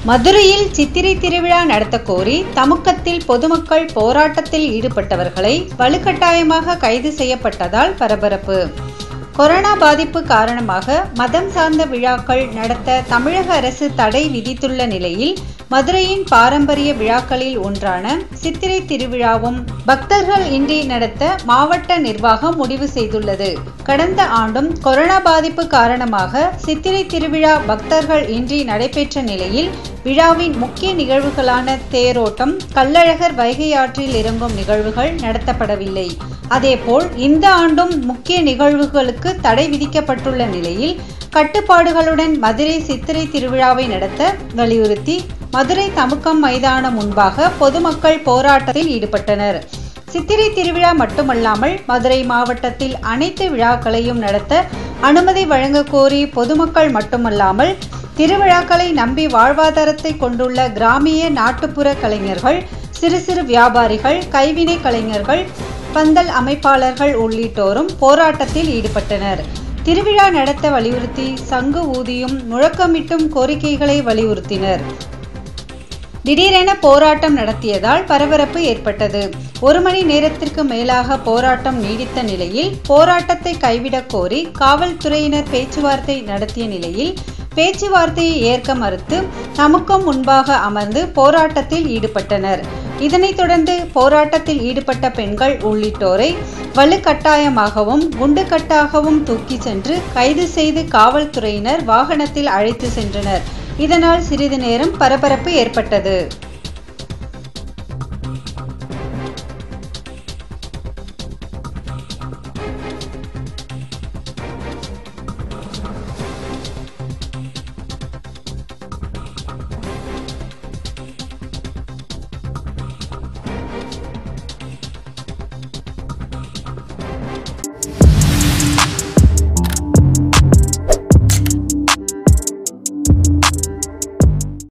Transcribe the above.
மதுரையில் சித்திரை திருவிழா நடத்த கோரி தமுக்கத்தில் பொதுமக்கள் போராட்டத்தில் ஈடுபட்டவர்களை வலுக்கட்டாயமாக கைது செய்யப்பட்டதால் பரபரப்பு கொரோனா பாதிப்பு காரணமாக மதம் சார்ந்த விழாக்கள் நடத்த தமிழக அரசு தடை விதித்துள்ள நிலையில் மதுரையின் பாரம்பரிய விழாக்களில் ஒன்றான சித்திரை திருவிழாவும் பக்தர்கள் இன்றி நடத்த மாவட்ட நிர்வாகம் முடிவு செய்துள்ளது கடந்த ஆண்டும் கொரோனா பாதிப்பு காரணமாக சித்திரை திருவிழா பக்தர்கள் இன்றி நடைபெற்ற நிலையில் விழாவின் முக்கிய நிகழ்வுகளான தேரோட்டம் கள்ளழகர் வைகை ஆற்றில் இறங்கும் நிகழ்வுகள் நடத்தப்படவில்லை அதேபோல் இந்த ஆண்டும் முக்கிய நிகழ்வுகளுக்கு தடை விதிக்கப்பட்டுள்ள நிலையில் கட்டுப்பாடுகளுடன் மதுரை சித்திரை திருவிழாவை நடத்த வலியுறுத்தி மதுரை தமுக்கம் மைதானம் முன்பாக பொதுமக்கள் போராட்டத்தில் ஈடுபட்டனர் சித்திரை திருவிழா மட்டுமல்லாமல் மதுரை மாவட்டத்தில் அனைத்து விழாக்களையும் நடத்த அனுமதி வழங்க கோரி பொதுமக்கள் மட்டுமல்லாமல் திருவிழாக்களை நம்பி வாழ்வாதாரத்தை கொண்டுள்ள கிராமிய நாட்டுப்புற கலைஞர்கள் சிறு சிறு வியாபாரிகள் கைவினை கலைஞர்கள் பந்தல் அமைப்பாளர்கள் உள்ளிட்டோரும் போராட்டத்தில் ஈடுபட்டனர் திருவிழா நடத்த வலியுறுத்தி சங்கு ஊதியும் முழக்கமிட்டும் கோரிக்கைகளை வலியுறுத்தினர் திடீரென போராட்டம் நடத்தியதால் பரபரப்பு ஏற்பட்டது ஒரு மணி நேரத்திற்கு மேலாக போராட்டம் நீடித்த நிலையில் போராட்டத்தை கைவிடக் கோரி காவல்துறையினர் பேச்சுவார்த்தை நடத்திய நிலையில் பேச்சுவார்த்தையை ஏற்க மறுத்து தமுக்கம் முன்பாக அமர்ந்து போராட்டத்தில் ஈடுபட்டனர் இதனைத் தொடர்ந்து போராட்டத்தில் ஈடுபட்ட பெண்கள் உள்ளிட்டோரை வலுக்கட்டாயமாகவும் குண்டுக்கட்டாகவும் தூக்கி சென்று கைது செய்து காவல்துறையினர் வாகனத்தில் அழைத்து சென்றனர் இதனால் சிறிது நேரம் பரபரப்பு ஏற்பட்டது